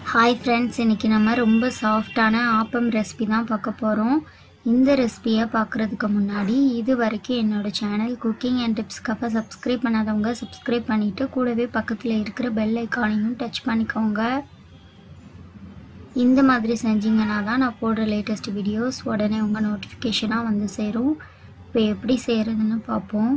hi friends இன்றைக்கி நம்ம ரொம்ப சாஃப்டான ஆப்பம் ரெசிபி தான் பார்க்க போகிறோம் இந்த ரெசிபியை பார்க்குறதுக்கு முன்னாடி இது வரைக்கும் என்னோடய சேனல் குக்கிங் அண்ட் டிப்ஸ்க்காக சப்ஸ்கிரைப் பண்ணாதவங்க சப்ஸ்கிரைப் பண்ணிவிட்டு கூடவே பக்கத்தில் இருக்கிற பெல் ஐக்கானையும் டச் பண்ணிக்கோங்க இந்த மாதிரி செஞ்சீங்கன்னா தான் நான் போடுற லேட்டஸ்ட் வீடியோஸ் உடனே உங்கள் நோட்டிஃபிகேஷனாக வந்து சேரும் இப்போ எப்படி செய்கிறதுன்னு பார்ப்போம்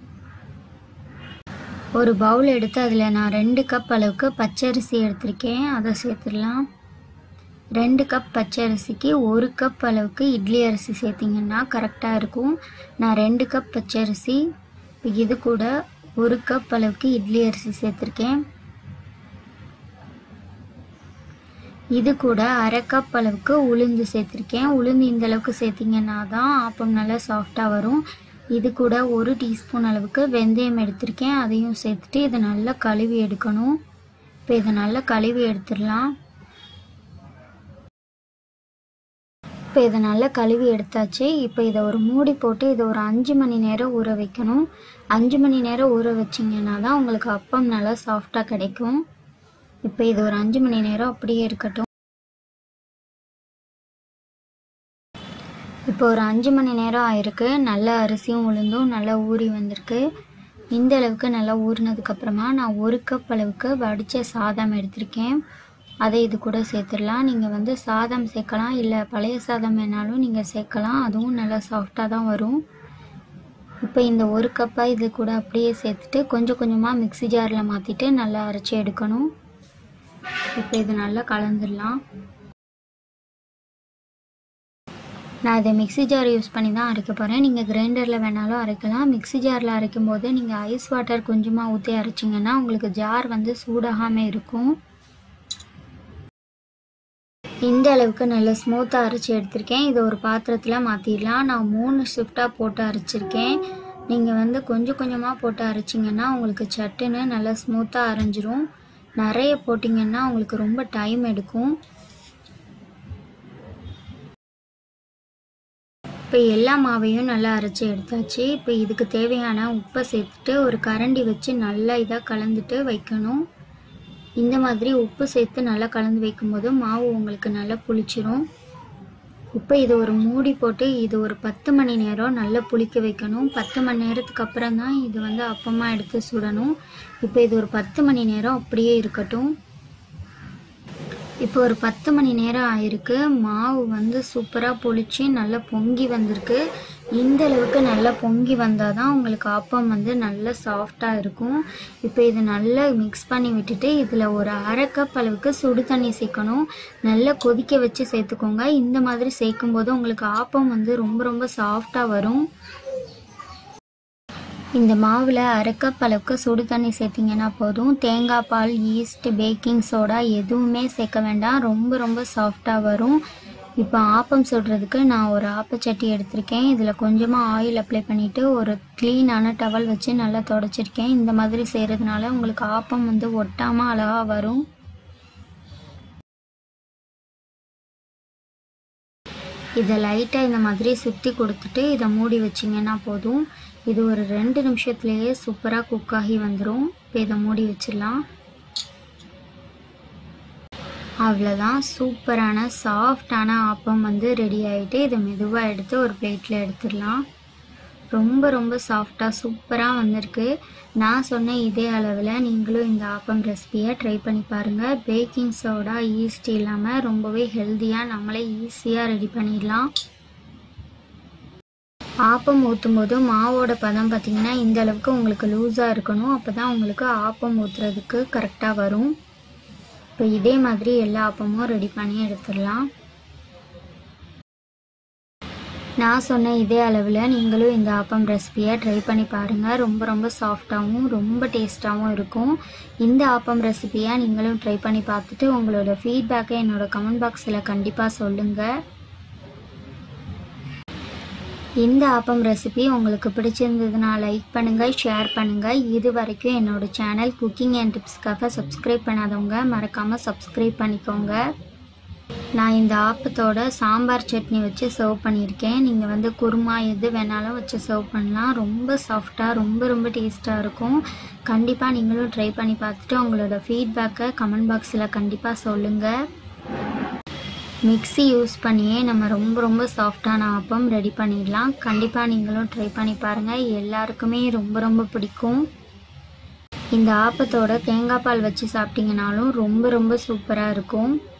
ஒரு பவுல் எடுத்து அதில் நான் ரெண்டு கப் அளவுக்கு பச்சரிசி எடுத்திருக்கேன் அதை சேர்த்துடலாம் ரெண்டு கப் பச்சரிசிக்கு ஒரு கப் அளவுக்கு இட்லி அரிசி சேர்த்திங்கன்னா கரெக்டாக இருக்கும் நான் ரெண்டு கப் பச்சரிசி இப்போ இது கூட ஒரு கப் அளவுக்கு இட்லி அரிசி சேர்த்துருக்கேன் இது கூட அரை கப் அளவுக்கு உளுந்து சேர்த்துருக்கேன் உளுந்து இந்த அளவுக்கு சேர்த்திங்கன்னா தான் ஆப்பம் நல்லா சாஃப்டாக வரும் இது கூட ஒரு டீஸ்பூன் அளவுக்கு வெந்தயம் எடுத்திருக்கேன் அதையும் சேர்த்துட்டு இதை நல்லா கழுவி எடுக்கணும் இப்போ இதை நல்லா கழுவி எடுத்துடலாம் இப்போ இதை நல்லா கழுவி எடுத்தாச்சு இப்போ இதை ஒரு மூடி போட்டு இதை ஒரு அஞ்சு மணி நேரம் ஊற வைக்கணும் அஞ்சு மணி நேரம் ஊற வச்சிங்கன்னா தான் உங்களுக்கு அப்பம் நல்லா சாஃப்டாக கிடைக்கும் இப்போ இது ஒரு அஞ்சு மணி நேரம் அப்படியே இருக்கட்டும் இப்போ ஒரு அஞ்சு மணி நேரம் ஆயிருக்கு நல்ல அரிசியும் உளுந்தும் நல்லா ஊறி வந்திருக்கு இந்த அளவுக்கு நல்லா ஊறினதுக்கப்புறமா நான் ஒரு கப் அளவுக்கு வடித்த சாதம் எடுத்திருக்கேன் அதை இது கூட சேர்த்துடலாம் நீங்கள் வந்து சாதம் சேர்க்கலாம் இல்லை பழைய சாதம் வேணாலும் நீங்கள் சேர்க்கலாம் அதுவும் நல்லா சாஃப்டாக தான் வரும் இப்போ இந்த ஒரு கப்பாக இது கூட அப்படியே சேர்த்துட்டு கொஞ்சம் கொஞ்சமாக மிக்சி ஜாரில் மாற்றிட்டு நல்லா அரைச்சி எடுக்கணும் இப்போ இது நல்லா கலந்துடலாம் நான் இதை மிக்சி ஜார் யூஸ் பண்ணி தான் அரைக்க போகிறேன் நீங்கள் கிரைண்டரில் வேணாலும் அரைக்கலாம் மிக்சி ஜாரில் அரைக்கும் போது நீங்கள் ஐஸ் வாட்டர் கொஞ்சமாக ஊற்றி அரைச்சிங்கன்னா உங்களுக்கு ஜார் வந்து சூடாகாமல் இருக்கும் இந்த அளவுக்கு நல்ல ஸ்மூத்தாக அரைச்சி எடுத்திருக்கேன் இதை ஒரு பாத்திரத்தில் மாற்றிடலாம் நான் மூணு ஷிஃப்டாக போட்டு அரைச்சிருக்கேன் நீங்கள் வந்து கொஞ்சம் கொஞ்சமாக போட்டு அரைச்சிங்கன்னா உங்களுக்கு சட்டுன்னு நல்லா ஸ்மூத்தாக அரைஞ்சிரும் நிறைய போட்டிங்கன்னா உங்களுக்கு ரொம்ப டைம் எடுக்கும் இப்போ எல்லா மாவையும் நல்லா அரைச்சி எடுத்தாச்சு இப்போ இதுக்கு தேவையான உப்பை சேர்த்துட்டு ஒரு கரண்டி வச்சு நல்லா இதாக கலந்துட்டு வைக்கணும் இந்த மாதிரி உப்பு சேர்த்து நல்லா கலந்து வைக்கும்போது மாவு உங்களுக்கு நல்லா புளிச்சிரும் இப்போ இது ஒரு மூடி போட்டு இது ஒரு பத்து மணி நேரம் நல்லா புளிக்க வைக்கணும் பத்து மணி நேரத்துக்கு அப்புறம் தான் இது வந்து அப்பமாக எடுத்து சுடணும் இப்போ இது ஒரு பத்து மணி நேரம் அப்படியே இருக்கட்டும் இப்போ ஒரு பத்து மணி நேரம் ஆயிருக்கு மாவு வந்து சூப்பராக பொளிச்சு நல்லா பொங்கி வந்திருக்கு இந்த அளவுக்கு நல்லா பொங்கி வந்தால் தான் உங்களுக்கு ஆப்பம் வந்து நல்லா சாஃப்டாக இருக்கும் இப்போ இது நல்லா மிக்ஸ் பண்ணி விட்டுட்டு இதில் ஒரு அரை கப் அளவுக்கு சுடு தண்ணி சேர்க்கணும் நல்லா கொதிக்க வச்சு சேர்த்துக்கோங்க இந்த மாதிரி சேர்க்கும் போது உங்களுக்கு ஆப்பம் வந்து ரொம்ப ரொம்ப சாஃப்டாக வரும் இந்த மாவில் அரை கப் அளவுக்கு சுடு தண்ணி சேர்த்திங்கன்னா போதும் தேங்காய் பால் ஈஸ்ட் பேக்கிங் சோடா எதுவுமே சேர்க்க வேண்டாம் ரொம்ப ரொம்ப சாஃப்டாக வரும் இப்போ ஆப்பம் சுடுறதுக்கு நான் ஒரு ஆப்பச்சட்டி எடுத்திருக்கேன் இதில் கொஞ்சமாக ஆயில் அப்ளை பண்ணிவிட்டு ஒரு க்ளீனான டவல் வச்சு நல்லா தொடச்சிருக்கேன் இந்த மாதிரி செய்கிறதுனால உங்களுக்கு ஆப்பம் வந்து ஒட்டாமல் அழகாக வரும் இதை லைட்டாக இந்த மாதிரி சுற்றி கொடுத்துட்டு இதை மூடி வச்சிங்கன்னா போதும் இது ஒரு ரெண்டு நிமிஷத்துலேயே சூப்பராக குக் ஆகி வந்துடும் இப்போ இதை மூடி வச்சிடலாம் அவ்வளோதான் சூப்பரான சாஃப்டான ஆப்பம் வந்து ரெடி ஆகிட்டு இதை மெதுவாக எடுத்து ஒரு பிளேட்டில் எடுத்துடலாம் ரொம்ப ரொம்ப சாஃப்டாக சூப்பராக வந்திருக்கு நான் சொன்ன இதே அளவில் நீங்களும் இந்த ஆப்பம் ரெசிபியை ட்ரை பண்ணி பாருங்கள் பேக்கிங் சோடா ஈஸ்ட் இல்லாமல் ரொம்பவே ஹெல்த்தியாக நம்மளே ஈஸியாக ரெடி பண்ணிடலாம் ஆப்பம் ஊற்றும் போது மாவோட பதம் பார்த்திங்கன்னா இந்த அளவுக்கு உங்களுக்கு லூஸாக இருக்கணும் அப்போ தான் உங்களுக்கு ஆப்பம் ஊற்றுறதுக்கு கரெக்டாக வரும் இப்போ இதே மாதிரி எல்லா ஆப்பமும் ரெடி பண்ணி எடுத்துடலாம் நான் சொன்ன இதே அளவில் நீங்களும் இந்த ஆப்பம் ரெசிபியை ட்ரை பண்ணி பாருங்கள் ரொம்ப ரொம்ப சாஃப்டாகவும் ரொம்ப டேஸ்ட்டாகவும் இருக்கும் இந்த ஆப்பம் ரெசிபியை நீங்களும் ட்ரை பண்ணி பார்த்துட்டு உங்களோட ஃபீட்பேக்கை என்னோடய கமெண்ட் பாக்ஸில் கண்டிப்பாக சொல்லுங்கள் இந்த ஆப்பம் ரெசிபி உங்களுக்கு பிடிச்சிருந்ததுன்னா லைக் பண்ணுங்கள் ஷேர் பண்ணுங்கள் இது வரைக்கும் என்னோடய சேனல் குக்கிங் அண்ட் டிப்ஸ்க்காக சப்ஸ்கிரைப் பண்ணாதவங்க மறக்காமல் சப்ஸ்கிரைப் பண்ணிக்கோங்க நான் இந்த ஆப்பத்தோட சாம்பார் சட்னி வச்சு சர்வ் பண்ணியிருக்கேன் நீங்கள் வந்து குருமா எது வேணாலும் வச்சு சர்வ் பண்ணலாம் ரொம்ப சாஃப்டாக ரொம்ப ரொம்ப டேஸ்ட்டாக இருக்கும் கண்டிப்பாக நீங்களும் ட்ரை பண்ணி பார்த்துட்டு உங்களோட ஃபீட்பேக்கை கமெண்ட் பாக்ஸில் கண்டிப்பாக சொல்லுங்கள் மிக்ஸி யூஸ் பண்ணியே நம்ம ரொம்ப ரொம்ப சாஃப்டான ஆப்பம் ரெடி பண்ணிடலாம் கண்டிப்பாக நீங்களும் ட்ரை பண்ணி பாருங்கள் எல்லாருக்குமே ரொம்ப ரொம்ப பிடிக்கும் இந்த ஆப்பத்தோட தேங்காய் பால் வச்சு சாப்பிட்டீங்கனாலும் ரொம்ப ரொம்ப சூப்பராக இருக்கும்